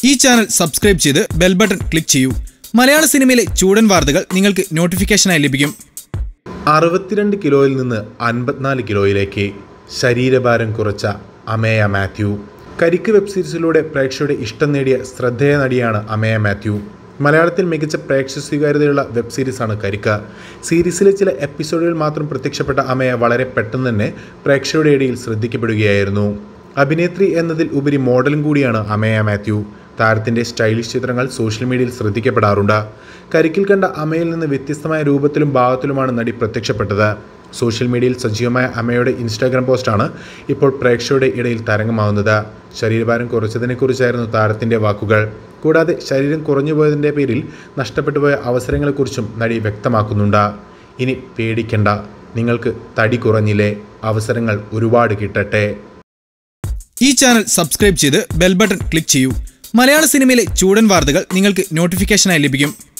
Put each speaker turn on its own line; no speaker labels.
ഈ channel subscribe ചെയ്ത് bell button click ചെയ്യൂ മലയാള സിനിമയിലെ ചൂടൻ വാർത്തകൾ നിങ്ങൾക്ക് നോട്ടിഫിക്കേഷനായി ലഭിക്കും
അറുപത്തിരണ്ട് കിലോയിൽ നിന്ന് അൻപത്തിനാല് കിലോയിലേക്ക് ശരീരഭാരം കുറച്ച അമേയ മാത്യു കരിക്ക് വെബ് സീരീസിലൂടെ പ്രേക്ഷകരുടെ ഇഷ്ടം നേടിയ ശ്രദ്ധേയ നടിയാണ് അമേയ മാത്യു മലയാളത്തിൽ മികച്ച പ്രേക്ഷക സ്വീകാര്യതയുള്ള വെബ് സീരീസാണ് കരിക്ക സീരീസിലെ ചില എപ്പിസോഡുകൾ മാത്രം പ്രത്യക്ഷപ്പെട്ട അമയ വളരെ പെട്ടെന്ന് തന്നെ പ്രേക്ഷകരുടെ ഇടയിൽ ശ്രദ്ധിക്കപ്പെടുകയായിരുന്നു അഭിനേത്രി എന്നതിൽ ഉപരി മോഡലും കൂടിയാണ് അമേയ മാത്യു താരത്തിൻ്റെ സ്റ്റൈലിഷ് ചിത്രങ്ങൾ സോഷ്യൽ മീഡിയയിൽ ശ്രദ്ധിക്കപ്പെടാറുണ്ട് കരിക്കിൽ കണ്ട അമയിൽ നിന്ന് വ്യത്യസ്തമായ രൂപത്തിലും ഭാവത്തിലുമാണ് നടി പ്രത്യക്ഷപ്പെട്ടത് സോഷ്യൽ മീഡിയയിൽ സജീവമായ അമ്മയുടെ ഇൻസ്റ്റാഗ്രാം പോസ്റ്റാണ് ഇപ്പോൾ പ്രേക്ഷകരുടെ ഇടയിൽ തരംഗമാവുന്നത് ശരീരഭാരം കുറച്ചതിനെക്കുറിച്ചായിരുന്നു താരത്തിൻ്റെ വാക്കുകൾ കൂടാതെ ശരീരം കുറഞ്ഞു പോയതിൻ്റെ പേരിൽ നഷ്ടപ്പെട്ടു പോയ അവസരങ്ങളെക്കുറിച്ചും നടി വ്യക്തമാക്കുന്നുണ്ട് ഇനി പേടിക്കണ്ട നിങ്ങൾക്ക് തടി കുറഞ്ഞില്ലേ അവസരങ്ങൾ ഒരുപാട് കിട്ടട്ടെ
ഈ ചാനൽ സബ്സ്ക്രൈബ് ചെയ്ത് ബെൽ ബട്ടൺ ക്ലിക്ക് ചെയ്യൂ മലയാള സിനിമയിലെ ചൂടൻ വാർത്തകൾ നിങ്ങൾക്ക് നോട്ടിഫിക്കേഷനായി ലഭിക്കും